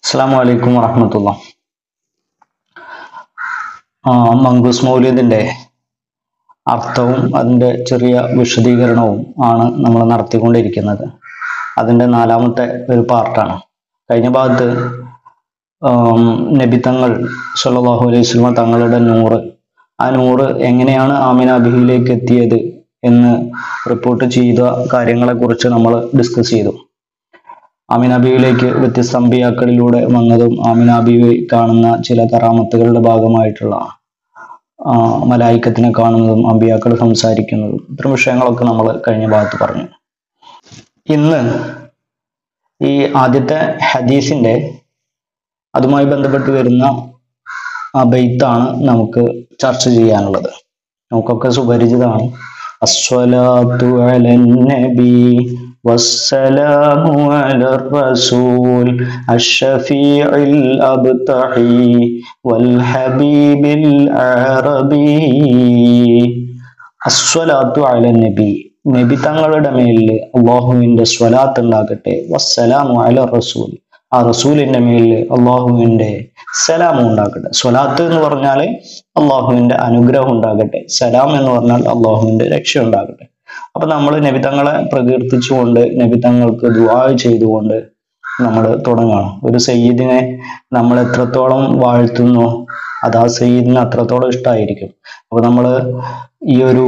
അസ്സാം വലൈക്കും വറഹമത്തുള്ള മങ്കൂസ് മൗലിയതിൻ്റെ അർത്ഥവും അതിൻ്റെ ചെറിയ വിശദീകരണവും ആണ് നമ്മൾ നടത്തിക്കൊണ്ടിരിക്കുന്നത് അതിൻ്റെ നാലാമത്തെ ഒരു പാർട്ടാണ് കഴിഞ്ഞ ഭാഗത്ത് ആം, നബിത്തങ്ങൾ സല്ലല്ലാഹു അലൈഹി വസല്ലമ തങ്ങളുടെ നൂറ് ആ നൂറ് എങ്ങനെയാണ് ആമിന ബിഹിയിലേക്ക് എത്തിയത് എന്ന് റിപ്പോർട്ട് ചെയ്ത കാര്യങ്ങളെക്കുറിച്ച് നമ്മൾ ഡിസ്കസ് ചെയ്തു ആമിനാബിയിലേക്ക് വ്യത്യസ്ത അമ്പിയാക്കളിലൂടെ വന്നതും ആമിനാബി കാണുന്ന ചില കറാമത്തുകളുടെ ഭാഗമായിട്ടുള്ള ആ, മലായിക്കത്തിനെ കാണുന്നതും അമ്പിയാക്കൾ സംസാരിക്കുന്നതും ഇത്തരം വിഷയങ്ങളൊക്കെ നമ്മൾ കഴിഞ്ഞ ഭാഗത്ത് പറഞ്ഞു ഇന്ന് ഈ ആദ്യത്തെ ഹദീസിന്റെ അതുമായി ബന്ധപ്പെട്ട് വരുന്ന ആ ബെയ്ത്താണ് നമുക്ക് ചർച്ച ചെയ്യാനുള്ളത് നമുക്കൊക്കെ സുപരിചിതമാണ് അസ്വലാത്തു അലൻ നബി والسلام على الرسول الشفيع الأبتحي والحبيب العربي അസ്വലാത്തു അല നബി നബി തങ്ങളുടെ മേലിൽ അള്ളാഹുവിന്റെ സ്വലാത്ത് ഉണ്ടാകട്ടെ വസ്സലാമു അല റസൂൽ ആ റസൂലിന്റെ മേലിൽ അള്ളാഹുവിന്റെ സലാം ഉണ്ടാകട്ടെ സ്വലാത്ത് എന്ന് പറഞ്ഞാൽ അള്ളാഹുവിന്റെ അനുഗ്രഹം ഉണ്ടാകട്ടെ സലാം എന്ന് പറഞ്ഞാൽ അള്ളാഹുവിന്റെ രക്ഷ ഉണ്ടാകട്ടെ അപ്പൊ നമ്മൾ നബിതങ്ങളെ പ്രകീർത്തിച്ചുകൊണ്ട് നബിതങ്ങൾക്ക് ദുആ ചെയ്തുകൊണ്ട് നമ്മൾ തുടങ്ങണം ഒരു സയ്യിദിനെ നമ്മൾ എത്രത്തോളം വാഴ്ത്തുന്നു അത് ആ സയ്യിദിന് അത്രത്തോളം ഇഷ്ടമായിരിക്കും അപ്പൊ നമ്മൾ ഈ ഒരു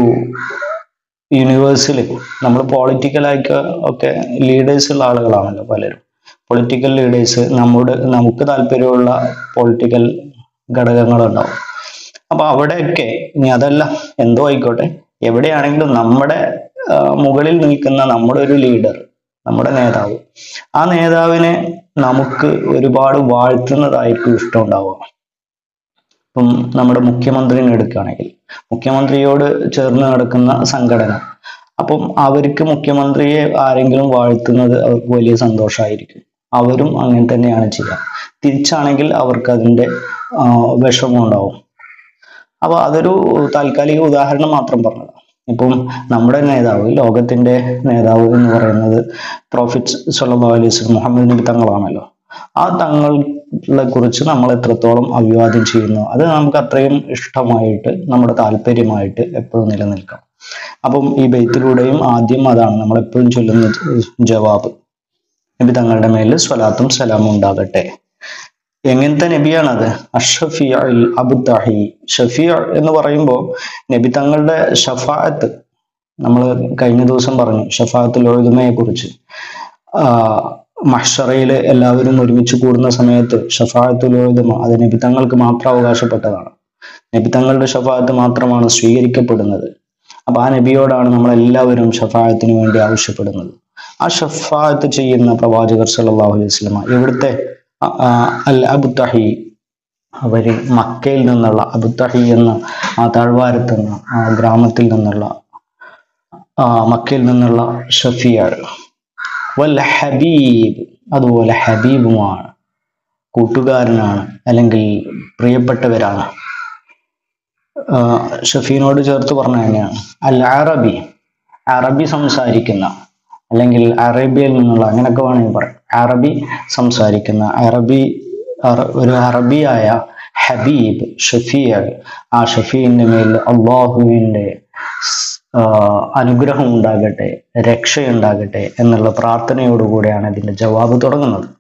യൂണിവേഴ്സിൽ നമ്മൾ പൊളിറ്റിക്കലായിട്ട് ഒക്കെ ലീഡേഴ്സ് ഉള്ള ആളുകളാണല്ലോ പലരും പൊളിറ്റിക്കൽ ലീഡേഴ്സ് നമ്മുടെ നമുക്ക് താല്പര്യമുള്ള പൊളിറ്റിക്കൽ ഘടകങ്ങളുണ്ടാവും അപ്പൊ അവിടെയൊക്കെ ഇനി അതല്ല എന്തോ ആയിക്കോട്ടെ എവിടെയാണെങ്കിലും നമ്മുടെ ആ, മുകളിൽ നിൽക്കുന്ന നമ്മുടെ ഒരു ലീഡർ നമ്മുടെ നേതാവ് ആ നേതാവിനെ നമുക്ക് ഒരുപാട് വാഴ്ത്തുന്നതായിരിക്കും ഇഷ്ടം ഉണ്ടാവുക ഇപ്പം നമ്മുടെ മുഖ്യമന്ത്രിനെ എടുക്കുകയാണെങ്കിൽ മുഖ്യമന്ത്രിയോട് ചേർന്ന് നടക്കുന്ന സംഘടന അപ്പം അവർക്ക് മുഖ്യമന്ത്രിയെ ആരെങ്കിലും വാഴ്ത്തുന്നത് അവർക്ക് വലിയ സന്തോഷമായിരിക്കും അവരും അങ്ങനെ തന്നെയാണ് ചെയ്യുക തിരിച്ചാണെങ്കിൽ അവർക്ക് അതിൻ്റെ ആ, വിഷമം ഉണ്ടാവും അപ്പൊ അതൊരു താൽക്കാലിക ഉദാഹരണം മാത്രം പറഞ്ഞതാണ് ഇപ്പം നമ്മുടെ നേതാവ് ലോകത്തിന്റെ നേതാവ് എന്ന് പറയുന്നത് പ്രോഫിറ്റ് സല്ലല്ലാഹു അലൈഹി വസല്ലം മുഹമ്മദ് നബി തങ്ങളാണല്ലോ ആ തങ്ങളെ കുറിച്ച് നമ്മൾ എത്രത്തോളം അഭിവാദ്യം ചെയ്യുന്നു അത് നമുക്ക് അത്രയും ഇഷ്ടമായിട്ട് നമ്മുടെ താല്പര്യമായിട്ട് എപ്പോഴും നിലനിൽക്കാം അപ്പം ഈ ബെയ്ത്തിലൂടെയും ആദ്യം അതാണ് നമ്മൾ എപ്പോഴും ചൊല്ലുന്ന ജവാബ് നബി തങ്ങളുടെ മേലിൽ സ്വലാത്തും സലാമും ഉണ്ടാകട്ടെ എങ്ങനത്തെ നബിയാണത് അഷഫിയ അബുദാഹി ഷഫിയ എന്ന് പറയുമ്പോൾ നബി തങ്ങളുടെ ഷഫാഅത്ത് നമ്മൾ കഴിഞ്ഞ ദിവസം പറഞ്ഞു ഷഫാഅത്തുൽ ഒഴുതുമയെ കുറിച്ച് മഹ്ഷറയിൽ എല്ലാവരും ഒരുമിച്ച് കൂടുന്ന സമയത്ത് ഷഫാഅത്തുൽ ഒഴുതുമ അത് നബി തങ്ങൾക്ക് മാത്രം അവകാശപ്പെട്ടതാണ് നബി തങ്ങളുടെ ഷഫാഅത്ത് മാത്രമാണ് സ്വീകരിക്കപ്പെടുന്നത് അപ്പൊ ആ നബിയോടാണ് നമ്മൾ എല്ലാവരും ഷഫാഅത്തിന് വേണ്ടി ആവശ്യപ്പെടുന്നത് ആ ഷഫാഅത്ത് ചെയ്യുന്ന പ്രവാചകർ സല്ലല്ലാഹു അലൈഹി വസല്ലമ ഇവിടുത്തെ ആ, ആ, അൽ അബുത്തഹി അവര് മക്കയിൽ നിന്നുള്ള അബുത്തഹി എന്ന ആ താഴ്വാരത്ത് നിന്ന് ആ ഗ്രാമത്തിൽ നിന്നുള്ള ആ മക്കയിൽ നിന്നുള്ള ഷഫിയാർ വൽ ഹബീബ് അതുപോലെ ഹബീബുമാണ് കൂട്ടുകാരനാണ് അല്ലെങ്കിൽ പ്രിയപ്പെട്ടവരാണ് ആ, ഷഫീനോട് ചേർത്ത് പറഞ്ഞ തന്നെയാണ് അൽ അറബി അറബി സംസാരിക്കുന്ന അല്ലെങ്കിൽ അറേബ്യയിൽ നിന്നുള്ള അങ്ങനെയൊക്കെ വേണമെങ്കിൽ പറയാം അറബി സംസാരിക്കുന്ന അറബി അറ- ഒരു അറബിയായ ഹബീബ് ഷഫീർ ആ ഷഫീന്റെ മേൽ അള്ളാഹുവിന്റെ സ്- ആ, അനുഗ്രഹം ഉണ്ടാകട്ടെ രക്ഷയുണ്ടാകട്ടെ എന്നുള്ള പ്രാർത്ഥനയോടുകൂടിയാണ് ഇതിന്റെ ജവാബ് തുടങ്ങുന്നത്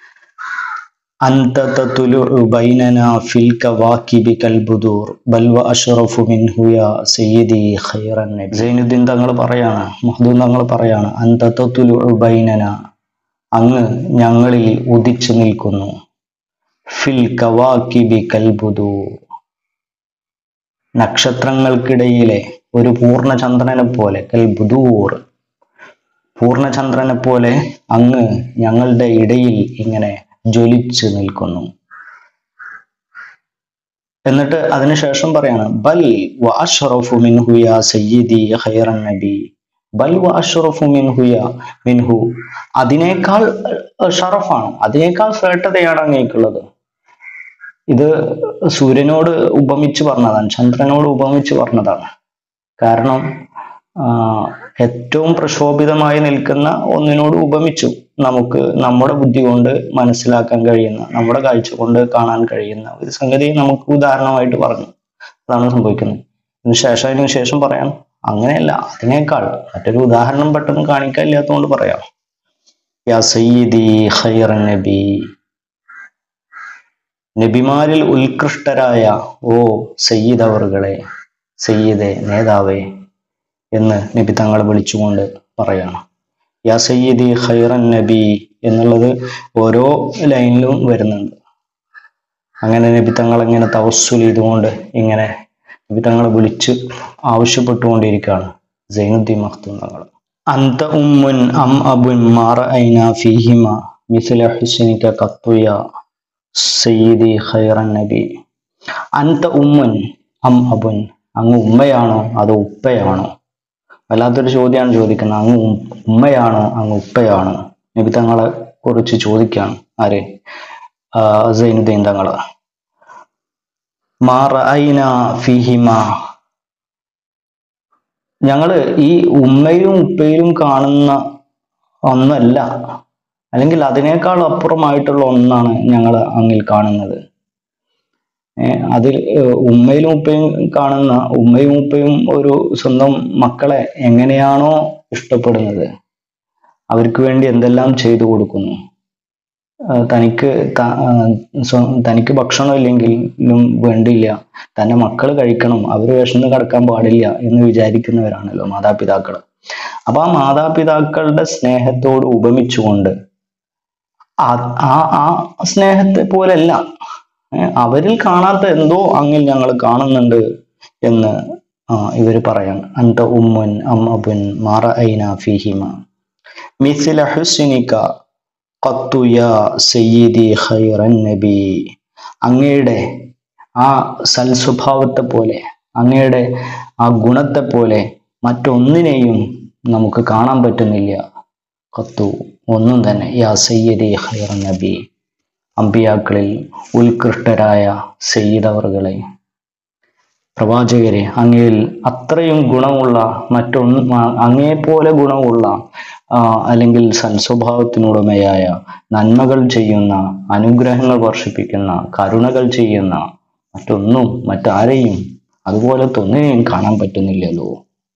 أنت تطلع بيننا في الكواكب كالبدور بل وأشرف منه يا سيدي خير النبي സൈനുദ്ദീൻ തങ്ങൾ പറയാണ് മഹദൂൻ തങ്ങൾ പറയാണ് അന്ത തത്തുലു ബൈനന അങ്ങ് ഞങ്ങളിൽ ഉദിച്ചു നിൽക്കുന്നു ഫിൽ കവാക്കിബി കൽബുദൂർ നക്ഷത്രങ്ങൾക്കിടയിലെ ഒരു പൂർണ്ണചന്ദ്രനെ പോലെ കൽബുദൂർ പൂർണ്ണചന്ദ്രനെ പോലെ അങ്ങ് ഞങ്ങളുടെ ഇടയിൽ ഇങ്ങനെ ജ്വലിച്ചു നിൽക്കുന്നു എന്നിട്ട് അതിനുശേഷം പറയാണ് ബൽ വ അഷ്റഫു മിൻഹു യാ സയ്യിദി ഖൈറൻ നബി ബൽ വ അഷ്റഫു മിൻഹു യാ മിൻഹു അതിനേക്കാൾ അഹ് ഷറഫാണ് അതിനേക്കാൾ ശ്രേഷ്ഠതയാണ് അങ്ങേക്കുള്ളത് ഇത് സൂര്യനോട് ഉപമിച്ച് പറഞ്ഞതാണ് ചന്ദ്രനോട് ഉപമിച്ച് പറഞ്ഞതാണ് കാരണം ആ, ഏറ്റവും പ്രക്ഷോഭിതമായി നിൽക്കുന്ന ഒന്നിനോട് ഉപമിച്ചു നമുക്ക് നമ്മുടെ ബുദ്ധി കൊണ്ട് മനസ്സിലാക്കാൻ കഴിയുന്ന നമ്മുടെ കാഴ്ച കൊണ്ട് കാണാൻ കഴിയുന്ന ഒരു സംഗതി നമുക്ക് ഉദാഹരണമായിട്ട് പറഞ്ഞു അതാണ് സംഭവിക്കുന്നത് ഇതിന് ശേഷം അതിന് ശേഷം പറയാം അങ്ങനെയല്ല അതിനേക്കാൾ മറ്റൊരു ഉദാഹരണം പെട്ടെന്ന് കാണിക്കാനില്ലാത്തതുകൊണ്ട് പറയാം യാ സയ്യിദി ഖൈറൻ നബി നബിമാരിൽ ഉത്കൃഷ്ടരായ ഓ സയ്യിദ് അവറുകളെ സയ്യിദെ നേതാവേ എന്ന് നബി തങ്ങളെ വിളിച്ചുകൊണ്ട് പറയണം യാ സയ്യിദി ഖൈറൻ നബി എന്നുള്ളത് ഓരോ ലൈനിലും വരുന്നുണ്ട് അങ്ങനെ നബി തങ്ങൾ ഇങ്ങനെ തവസ്സുൽ ചെയ്തുകൊണ്ട് ഇങ്ങനെ നബി തങ്ങളെ വിളിച്ച് ആവശ്യപ്പെട്ടുകൊണ്ടിരിക്കുകയാണ് സൈനുദ്ദീൻ മഖ്തൂം തങ്ങൾ അന്ത ഉമ്മുൻ അം അബുൻ മാറ ഐന ഫീഹിമ മിസ്ല ഹുസ്നിക ഖത്തുയ സയ്യിദി ഖൈറൻ നബി അന്ത ഉമ്മുൻ അം അബുൻ അങ്ങ് ഉമ്മയാണോ അതോ ഉപ്പയാണോ വല്ലാത്തൊരു ചോദ്യമാണ് ചോദിക്കുന്നത് അങ്ങ് ഉം- ഉമ്മയാണോ അങ്ങ് ഉപ്പയാണോ നബി തങ്ങളെ കുറിച്ച് ചോദിക്കുകയാണ് ആര് ആ, സൈനുദ്ദീൻ തങ്ങള് മാറൈന ഫിഹിമ ഞങ്ങള് ഈ ഉമ്മയിലും ഉപ്പയിലും കാണുന്ന ഒന്നല്ല അല്ലെങ്കിൽ അതിനേക്കാൾ അപ്പുറമായിട്ടുള്ള ഒന്നാണ് ഞങ്ങൾ അങ്ങിൽ കാണുന്നത് ഏഹ് അതിൽ ഏഹ് ഉമ്മയിലും ഉപ്പയും കാണുന്ന ഉമ്മയും ഉപ്പയും ഒരു സ്വന്തം മക്കളെ എങ്ങനെയാണോ ഇഷ്ടപ്പെടുന്നത് അവർക്ക് വേണ്ടി എന്തെല്ലാം ചെയ്തു കൊടുക്കുന്നു ആഹ് തനിക്ക് ത- ആഹ് സ്വ- തനിക്ക് ഭക്ഷണം ഇല്ലെങ്കിലും വേണ്ടില്ല തന്റെ മക്കൾ കഴിക്കണം അവർ വിശന്ന് കിടക്കാൻ പാടില്ല എന്ന് വിചാരിക്കുന്നവരാണല്ലോ മാതാപിതാക്കൾ അപ്പൊ ആ മാതാപിതാക്കളുടെ സ്നേഹത്തോട് ഉപമിച്ചുകൊണ്ട് ആ- ആ ആ സ്നേഹത്തെ പോലല്ല ഏഹ് അവരിൽ കാണാത്ത എന്തോ അങ്ങിൽ ഞങ്ങൾ കാണുന്നുണ്ട് എന്ന് ആ ഇവര് പറയാണ് അന്ത ഉമ്മുൻ അം അബുൻ മാറ ഐന ഫീഹിമ മിസില ഹുസ്നിക ഖത്തു യാ സയ്യിദി ഖൈറൻ നബി അങ്ങയുടെ ആ സൽസ്വഭാവത്തെ പോലെ അങ്ങയുടെ ആ ഗുണത്തെ പോലെ മറ്റൊന്നിനെയും നമുക്ക് കാണാൻ പറ്റുന്നില്ല ഖത്തു ഒന്നും തന്നെ യാ സയ്യിദി ഖൈറൻ നബി അമ്പിയാക്കളിൽ ഉത്കൃഷ്ടരായ സയ്യിദവറുകളെ പ്രവാചകരെ അങ്ങയിൽ അത്രയും ഗുണമുള്ള മറ്റൊന്ന് അങ്ങേപോലെ ഗുണമുള്ള ആ, അല്ലെങ്കിൽ സൽസ്വഭാവത്തിനുടമയായ നന്മകൾ ചെയ്യുന്ന അനുഗ്രഹങ്ങൾ വർഷിപ്പിക്കുന്ന കരുണകൾ ചെയ്യുന്ന മറ്റൊന്നും മറ്റാരെയും അതുപോലത്തെ ഒന്നിനെയും കാണാൻ പറ്റുന്നില്ലല്ലോ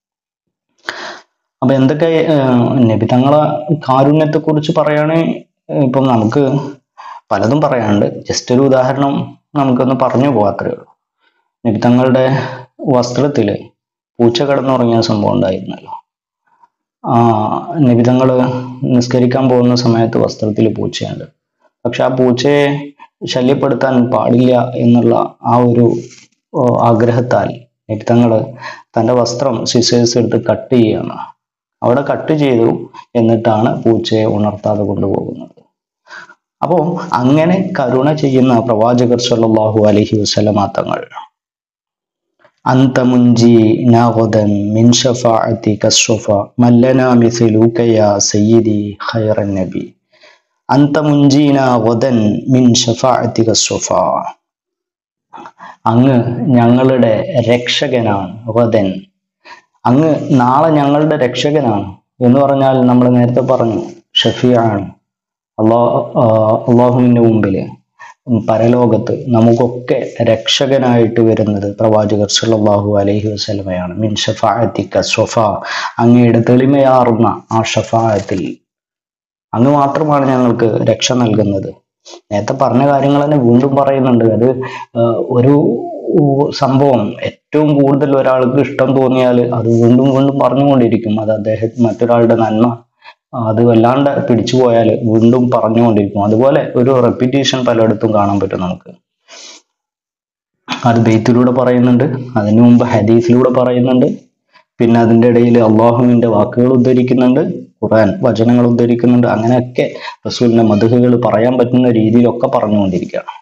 അപ്പൊ എന്തൊക്കെ ഏഹ്, നബി തങ്ങളെ കാരുണ്യത്തെ കുറിച്ച് പറയുകയാണെങ്കിൽ ഇപ്പം നമുക്ക് പലതും പറയാനുണ്ട് ജസ്റ്റ് ഒരു ഉദാഹരണം നമുക്കൊന്ന് പറഞ്ഞു പോകാത്രേ ഉള്ളൂ നബി തങ്ങളുടെ വസ്ത്രത്തില് പൂച്ച കിടന്നുറങ്ങിയ സംഭവം ഉണ്ടായിരുന്നല്ലോ ആ നബി തങ്ങള് നിസ്കരിക്കാൻ പോകുന്ന സമയത്ത് വസ്ത്രത്തിൽ പൂച്ചയുണ്ട് പക്ഷെ ആ പൂച്ചയെ ശല്യപ്പെടുത്താൻ പാടില്ല എന്നുള്ള ആ ഒരു ഓ, ആഗ്രഹത്താൽ നബി തങ്ങള് തന്റെ വസ്ത്രം സിസേഴ്സ് എടുത്ത് കട്ട് ചെയ്യാണ് അവിടെ കട്ട് ചെയ്തു എന്നിട്ടാണ് പൂച്ചയെ ഉണർത്താതെ കൊണ്ടുപോകുന്നത് അപ്പോ അങ്ങനെ കരുണ ചെയ്യുന്ന പ്രവാചകർ സല്ലല്ലാഹു അലൈഹി വസല്ലമ തങ്ങൾ അന്ത മുഞ്ചി നാഗദൻ മിൻ ഷഫാഅത്തി കസ്വഫ മല്ലന മിഥിലൂക യാ സയ്യിദി ഖൈറൻ നബി അന്ത മുഞ്ചീന ഗദൻ മിൻ ഷഫാഅത്തി കസ്വഫ അങ്ങ് ഞങ്ങളുടെ രക്ഷകനാണ് ഗദൻ അങ്ങ് നാളെ ഞങ്ങളുടെ രക്ഷകനാണ് എന്ന് പറഞ്ഞാൽ നമ്മൾ നേരത്തെ പറഞ്ഞു ഷഫിയാണ് അള്ളാഹ് അള്ളാഹുവിന്റെ മുമ്പില് പരലോകത്ത് നമുക്കൊക്കെ രക്ഷകനായിട്ട് വരുന്നത് പ്രവാചകർ സല്ലല്ലാഹു അലൈഹി വസല്ലമയാണ് മിൻ ഷഫാഅത്തിക സ്വഫ അങ്ങയുടെ തെളിമയാർന്ന ആ ഷഫാഅത്തിൽ അങ്ങ് മാത്രമാണ് ഞങ്ങൾക്ക് രക്ഷ നൽകുന്നത് നേരത്തെ പറഞ്ഞ കാര്യങ്ങൾ തന്നെ വീണ്ടും പറയുന്നുണ്ട് അത് ആഹ് ഒരു ഉ- സംഭവം ഏറ്റവും കൂടുതൽ ഒരാൾക്ക് ഇഷ്ടം തോന്നിയാൽ അത് വീണ്ടും വീണ്ടും പറഞ്ഞുകൊണ്ടിരിക്കും അത് അദ്ദേഹം മറ്റൊരാളുടെ നന്മ അത് വല്ലാണ്ട് പിടിച്ചു പോയാൽ വീണ്ടും പറഞ്ഞുകൊണ്ടിരിക്കും അതുപോലെ ഒരു റെപ്പിറ്റേഷൻ പലയിടത്തും കാണാൻ പറ്റും നമുക്ക് അത് ബെയ്ത്തിലൂടെ പറയുന്നുണ്ട് അതിനു മുമ്പ് ഹദീസിലൂടെ പറയുന്നുണ്ട് പിന്നെ അതിൻ്റെ ഇടയിൽ അള്ളാഹുവിന്റെ വാക്കുകൾ ഉദ്ധരിക്കുന്നുണ്ട് ഖുർആൻ വചനങ്ങൾ ഉദ്ധരിക്കുന്നുണ്ട് അങ്ങനെയൊക്കെ റസൂലിന്റെ മധുഹുകൾ പറയാൻ പറ്റുന്ന രീതിയിലൊക്കെ പറഞ്ഞുകൊണ്ടിരിക്കുകയാണ്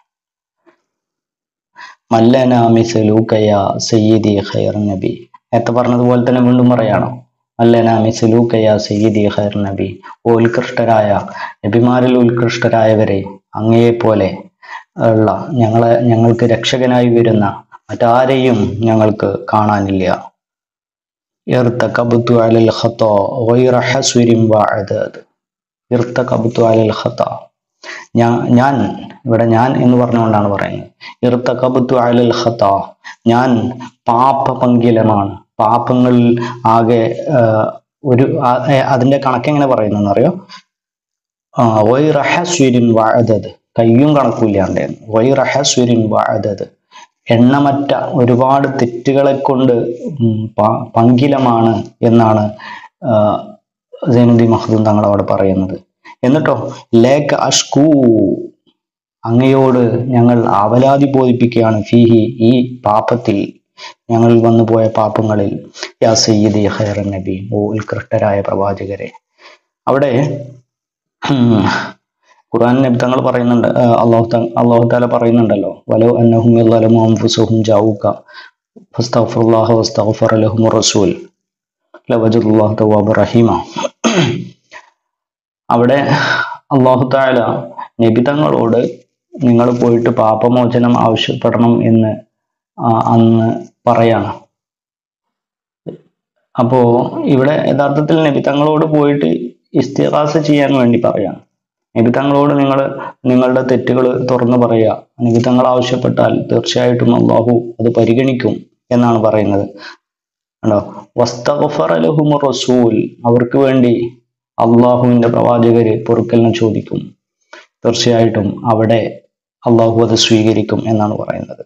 മല്ലന മിസലൂക്കയ സയ്യിദി ഖൈർ നബി നേരത്തെ പറഞ്ഞതുപോലെ തന്നെ വീണ്ടും പറയാണോ മല്ലന മിസലൂക്കയ സയ്യിദി ഖൈർ നബി ഓ ഉത്കൃഷ്ടരായ നബിമാരിൽ ഉത്കൃഷ്ടരായവരെ അങ്ങയെപ്പോലെ ഉള്ള ഞങ്ങളെ ഞങ്ങൾക്ക് രക്ഷകനായി വരുന്ന മറ്റാരെയും ഞങ്ങൾക്ക് കാണാനില്ല ارتكبت على الخطا غير حسر وعداد ഇർത്തഖബ്തു അലൽ ഖത ഞാൻ ഞാൻ ഇവിടെ ഞാൻ എന്ന് പറഞ്ഞുകൊണ്ടാണ് പറയുന്നത് ഇർത്തഖബ്തു അലൽ ഖത ഞാൻ പാപപങ്കിലമാണ് പാപങ്ങളിൽ ആകെ ആ, ഒരു ആ, ഏ, അതിന്റെ കണക്ക് എങ്ങനെ പറയുന്നെന്ന് അറിയോ വൈറഹസ്വരിൻ വാഴതത് കയ്യും കണക്കില്ലാണ്ട് വൈറഹസ്വരിൻ വാഴതത് എണ്ണമറ്റ ഒരുപാട് തെറ്റുകളെ കൊണ്ട് ഉം പ- പങ്കിലമാണ് എന്നാണ് ആ, സൈനുദ്ദീൻ മഹദൂം തങ്ങൾ അവിടെ പറയുന്നത് എന്നിട്ടോ ലേക്ക് അഷ്കൂ അങ്ങയോട് ഞങ്ങൾ അവലാതി ബോധിപ്പിക്കുകയാണ് ഫീഹി ഈ പാപത്തിൽ ഞങ്ങൾ വന്നു പോയ പാപങ്ങളിൽ യാ സയ്യിദി ഖൈറൻ നബി ഓ ഉത്കൃഷ്ടരായ പ്രവാചകരെ അവിടെ ഉം, ഖുർആൻ നബി തങ്ങൾ പറയുന്നുണ്ട് ആ, അള്ളാഹു ത- അള്ളാഹു താല പറയുന്നുണ്ടല്ലോ വലോ അന്നഹും യദ്ലമു അൻഫുസഹും ജാഊക ഫസ്തഗ്ഫിറുല്ലാഹ വസ്തഗ്ഫറ ലഹും റസൂൽ ലവജദുല്ലാഹു തവ്വാബ റഹീമ അവിടെ അള്ളാഹു താല നബി തങ്ങളോട് നിങ്ങൾ പോയിട്ട് പാപമോചനം ആവശ്യപ്പെടണം എന്ന് ആ, അന്ന് പറയാണ് അപ്പോ ഇവിടെ യഥാർത്ഥത്തിൽ നബി തങ്ങളോട് പോയിട്ട് ഇസ്തിഹാസ ചെയ്യാൻ വേണ്ടി പറയാണ് നബി തങ്ങളോട് നിങ്ങൾ നിങ്ങളുടെ തെറ്റുകൾ തുറന്നു പറയുക നബി തങ്ങൾ ആവശ്യപ്പെട്ടാൽ തീർച്ചയായിട്ടും അള്ളാഹു അത് പരിഗണിക്കും എന്നാണ് പറയുന്നത് കണ്ടോ വസ്തഗ്ഫറ ലഹും റസൂൽ അവർക്ക് വേണ്ടി അള്ളാഹുവിന്റെ പ്രവാചകര് പൊറുക്കലിനെ ചോദിക്കും തീർച്ചയായിട്ടും അവിടെ അള്ളാഹു അത് സ്വീകരിക്കും എന്നാണ് പറയുന്നത്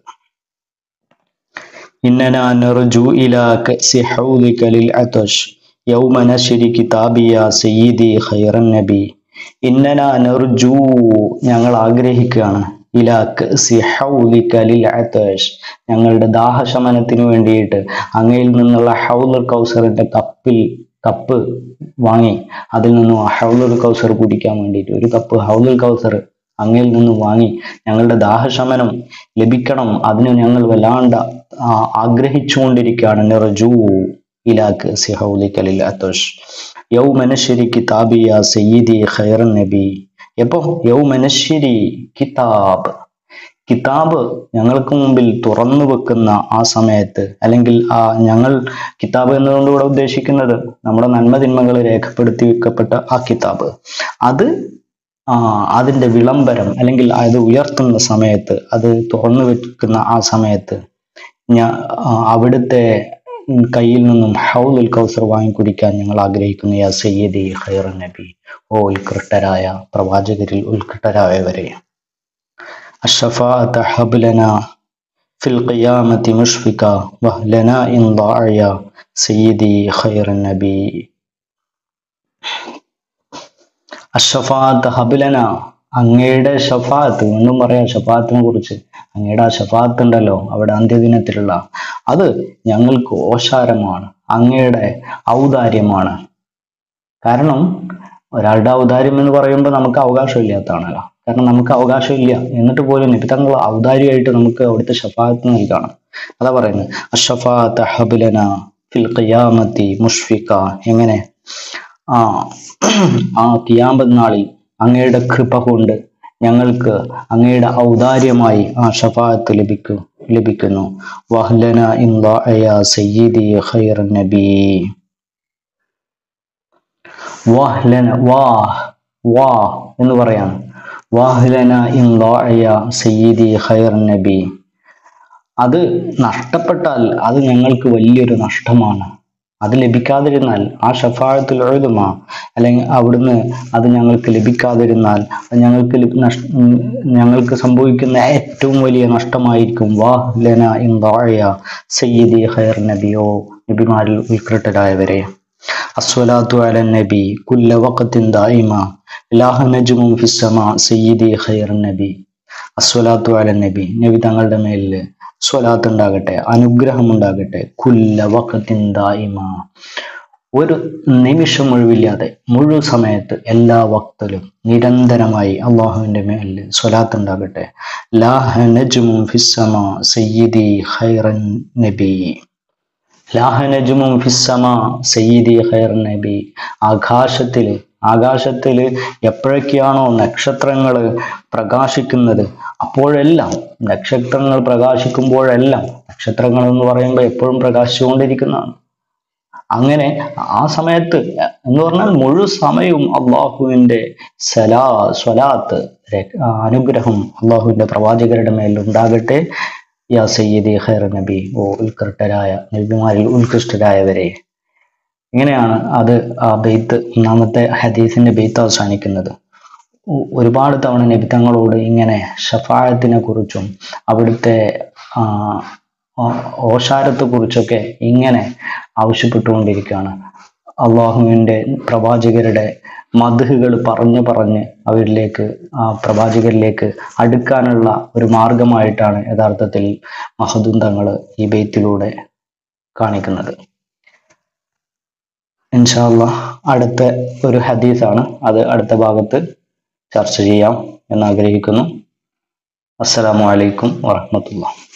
إننا نرجو إلى كأس حوضك للعطش يوم نشر كتابي يا سيدي خير النبي إننا نرجو ഞങ്ങൾ ആഗ്രഹിക്കുകയാണ് ഇല കഅസി ഹൗലിക ലിൽ അതഷ് ഞങ്ങളുടെ ദാഹശമനത്തിന് വേണ്ടിയിട്ട് അങ്ങയിൽ നിന്നുള്ള ഹൗലുൽ കൗസറിന്റെ കപ്പിൽ കപ്പ് വാങ്ങി അതിൽ നിന്നും ആ ഹൗലുൽ കൗസർ കുടിക്കാൻ വേണ്ടിയിട്ട് ഒരു കപ്പ് ഹൗലുൽ കൗസർ അങ്ങയിൽ നിന്ന് വാങ്ങി ഞങ്ങളുടെ ദാഹശമനം ലഭിക്കണം അതിന് ഞങ്ങൾ വല്ലാണ്ട് ആ, ആഗ്രഹിച്ചുകൊണ്ടിരിക്കുകയാണ് നിറജു ഇലാക്ക് സിഹൗലിക്കലിൽ അത്തോഷ് യൗ മനശ്ശേരി കിതാബി യാ സയ്യിദി ഖൈറൻ നബി എപ്പോ യൗ മനശ്ശേരി കിതാബ് കിതാബ് ഞങ്ങൾക്ക് മുമ്പിൽ തുറന്നു വെക്കുന്ന ആ സമയത്ത് അല്ലെങ്കിൽ ആ ഞങ്ങൾ കിതാബ് എന്നതുകൊണ്ട് ഇവിടെ ഉദ്ദേശിക്കുന്നത് നമ്മുടെ നന്മതിന്മകൾ രേഖപ്പെടുത്തി വെക്കപ്പെട്ട ആ കിതാബ് അത് ആ അതിന്റെ വിളംബരം അല്ലെങ്കിൽ അത് ഉയർത്തുന്ന സമയത്ത് അത് തുറന്നു വെക്കുന്ന ആ സമയത്ത് ഞാൻ അവിടുത്തെ ഉം, കയ്യിൽ നിന്നും ഹൗലുൽ കൗസർ വാങ്ങി കുടിക്കാൻ ഞങ്ങൾ ആഗ്രഹിക്കുന്നു യാ സയ്യദി ഖൈറ നബി ഓ ഉത്കൃഷ്ടരായ പ്രവാചകരിൽ ഉത്കൃഷ്ടരായവരെ الشفاعة هب لنا في القيامة مشفقا وهلنا إن ضاع يا سيدي خير النبي അഷഫാത്ത് ഹബിലന അങ്ങയുടെ ഷഫാത്ത് വീണ്ടും പറയാം ഷഫാത്തിനെ കുറിച്ച് അങ്ങയുടെ ആ ഷഫാത്ത് ഉണ്ടല്ലോ അവിടെ അന്ത്യദിനത്തിലുള്ള അത് ഞങ്ങൾക്ക് ഓശാരമാണ് അങ്ങയുടെ ഔദാര്യമാണ് കാരണം ഒരാളുടെ ഔദാര്യം എന്ന് പറയുമ്പോൾ നമുക്ക് അവകാശമില്ലാത്തതാണല്ലോ കാരണം നമുക്ക് അവകാശമില്ല എന്നിട്ട് പോലും നിബിതങ്ങൾ ഔദാര്യമായിട്ട് നമുക്ക് അവിടുത്തെ ഷഫാത്ത് നൽകണം അതാ പറയുന്നത് അഷഫാത്ത് ഹബിലന ഫിൽ ഖിയാമത്തി മുഷ്ഫിക്ക എങ്ങനെ ആ ആ കിയാമ്പത് നാളിൽ അങ്ങയുടെ കൃപ കൊണ്ട് ഞങ്ങൾക്ക് അങ്ങയുടെ ഔദാര്യമായി ആ ഷഫാത്ത് ലഭിക്കും ലഭിക്കുന്നു വഹ്ലന ഇൻലാ സയ്യിദി ഖൈർ നബി വാഹ്ലന വാഹ് വാ എന്ന് പറയാം വാഹ്ലന ഇൻലാ സയ്യിദി ഖൈർ നബി അത് നഷ്ടപ്പെട്ടാൽ അത് ഞങ്ങൾക്ക് വലിയൊരു നഷ്ടമാണ് അത് ലഭിക്കാതിരുന്നാൽ ആ ഷഫാഴത്തിൽ എഴുതുമ അല്ലെങ്കിൽ അവിടുന്ന് അത് ഞങ്ങൾക്ക് ലഭിക്കാതിരുന്നാൽ അത് ഞങ്ങൾക്ക് ലഭി- നഷ്- ഉം, ഞങ്ങൾക്ക് സംഭവിക്കുന്ന ഏറ്റവും വലിയ നഷ്ടമായിരിക്കും വാഹ് ലന ഇൻദായ സയ്യിദി ഖൈർ നബിയോ നബിമാരിൽ ഉത്കൃഷ്ടരായവരെ അസ്വലാത്തു അല നബി കുല്ല വഖത്തിൻ ദായിമ ലാഹ നജ്മും ഫിസ്സമ സയ്യിദി ഖൈർ നബി അസ്വലാത്തു അല നബി നബി തങ്ങളുടെ മേലിൽ സ്വലാത്ത് ഉണ്ടാകട്ടെ അനുഗ്രഹം ഉണ്ടാകട്ടെ കുല്ല വഖത്തിൻ ദായിമ ഒരു നിമിഷം ഒഴിവില്ലാതെ മുഴു സമയത്ത് എല്ലാ വക്തിലും നിരന്തരമായി അള്ളാഹുവിന്റെ മേലിൽ സ്വലാത്ത് ഉണ്ടാകട്ടെ ലാഹ നജ്മും ഫിസ്സമ സയ്യിദി ഖൈറൻ നബി ലാഹ നജ്മും ഫിസ്സമ സയ്യിദി ഖൈർ നബി ആകാശത്തിൽ ആകാശത്തിൽ എപ്പോഴൊക്കെയാണോ നക്ഷത്രങ്ങൾ പ്രകാശിക്കുന്നത് അപ്പോഴെല്ലാം നക്ഷത്രങ്ങൾ പ്രകാശിക്കുമ്പോഴെല്ലാം നക്ഷത്രങ്ങൾ എന്ന് പറയുമ്പോൾ എപ്പോഴും പ്രകാശിച്ചുകൊണ്ടിരിക്കുന്നതാണ് അങ്ങനെ ആ സമയത്ത് എന്ന് പറഞ്ഞാൽ മുഴു സമയവും അള്ളാഹുവിന്റെ സലാ സ്വലാത്ത് രെ- ആ, അനുഗ്രഹം അള്ളാഹുവിന്റെ പ്രവാചകരുടെ മേൽ ഉണ്ടാകട്ടെ യാ സയ്യിദി ഖൈർ നബി ഓ ഉത്കൃഷ്ടരായ നബിമാരിൽ ഉത്കൃഷ്ടരായവരെ ഇങ്ങനെയാണ് അത് ആ ബെയ്ത്ത് ഒന്നാമത്തെ ഹദീസിന്റെ ബെയ്ത്ത് അവസാനിക്കുന്നത് ഒ- ഒരുപാട് തവണ നബി തങ്ങളോട് ഇങ്ങനെ ഷഫായത്തിനെ കുറിച്ചും അവിടുത്തെ ആ, ആ- ഓശാരത്തെ കുറിച്ചൊക്കെ ഇങ്ങനെ ആവശ്യപ്പെട്ടുകൊണ്ടിരിക്കുകയാണ് അള്ളാഹുവിൻ്റെ പ്രവാചകരുടെ മധുഹുകൾ പറഞ്ഞു പറഞ്ഞ് അവരിലേക്ക് ആ പ്രവാചകരിലേക്ക് അടുക്കാനുള്ള ഒരു മാർഗമായിട്ടാണ് യഥാർത്ഥത്തിൽ മഹദും തങ്ങൾ ഈ ബെയ്ത്തിലൂടെ കാണിക്കുന്നത് ഇൻഷാല്ല അടുത്ത ഒരു ഹദീസാണ് അത് അടുത്ത ഭാഗത്ത് ചർച്ച ചെയ്യാം എന്ന് ആഗ്രഹിക്കുന്നു അസ്സലാമു അലൈക്കും വറഹ്മത്തുള്ളാഹി